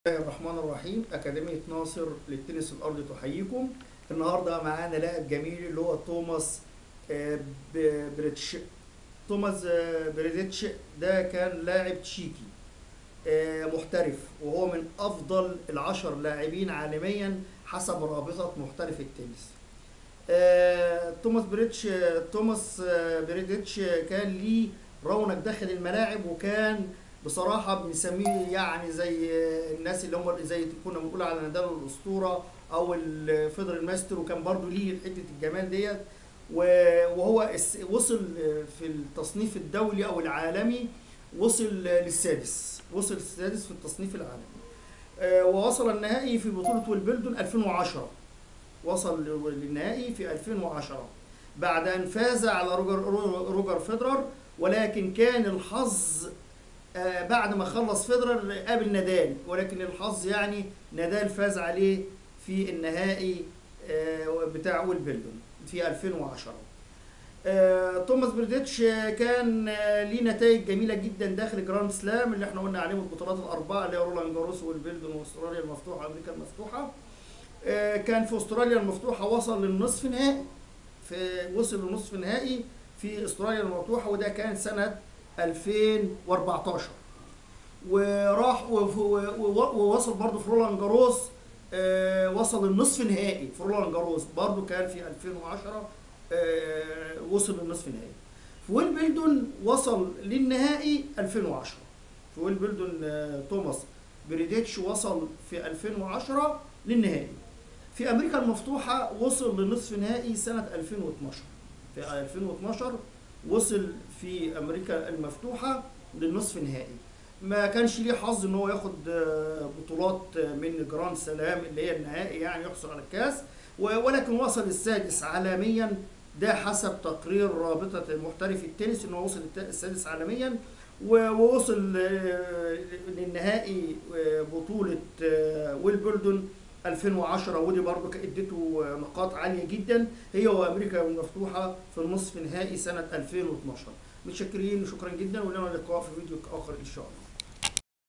الله الرحمن الرحيم أكاديمية ناصر للتنس الأرضي تحييكم النهاردة معانا لاعب جميل اللي هو توماس آه، ب- بريتش توماس آه، بريديتش ده كان لاعب تشيكي آه، محترف وهو من أفضل العشر لاعبين عالميا حسب رابطة محترف التنس آه، توماس بريتش توماس آه، بريديتش كان ليه رونق داخل الملاعب وكان بصراحة بنسميه يعني زي الناس اللي هم زي كنا بنقول على نادال الأسطورة أو الفيدر الماستر وكان برضو ليه حتة الجمال ديت و- وهو الس- وصل في التصنيف الدولي أو العالمي وصل للسادس وصل السادس في التصنيف العالمي آه، ووصل النهائي في بطولة ويلبلدون 2010 وصل للنهائي في 2010 بعد أن فاز على روجر روجر فيدرر ولكن كان الحظ آه، بعد ما خلص فيدرر قابل نادال ولكن الحظ يعني نادال فاز عليه في النهائي آه، بتاع ويلبلدون في 2010 آه، توماس بريديتش آه، كان آه، ليه نتائج جميله جدا داخل جراند سلام اللي احنا قلنا عليهم البطولات الاربعه اللي هي رولان جاروس ويلبلدون واستراليا المفتوحه وامريكا المفتوحه آه، كان في استراليا المفتوحه وصل للنصف نهائي في وصل لنصف نهائي في استراليا المفتوحه وده كان سنه 2014 وراح و- و- و- ووصل برضه في رولان جاروس آه، وصل للنصف نهائي في رولان جاروس برضه كان في 2010 آه، وصل للنصف نهائي في ويلبلدون وصل للنهائي 2010 في ويلبلدون آه، توماس بريديتش وصل في 2010 للنهائي في امريكا المفتوحه وصل لنصف نهائي سنه 2012 في 2012 وصل في امريكا المفتوحه للنصف نهائي ما كانش ليه حظ ان هو ياخد آه، بطولات آه، من جراند سلام اللي هي النهائي يعني يحصل على الكاس و- ولكن وصل السادس عالميا ده حسب تقرير رابطه محترف التنس انه وصل الت- السادس عالميا و- ووصل آه، للنهائي آه، بطوله آه، ويلبلدون 2010 ودي برضه كانت اديته آه، نقاط عاليه جدا هي وامريكا المفتوحه في النصف نهائي سنه 2012 متشكرين وشكرا جدا ولنا لقاء في فيديو اخر ان شاء الله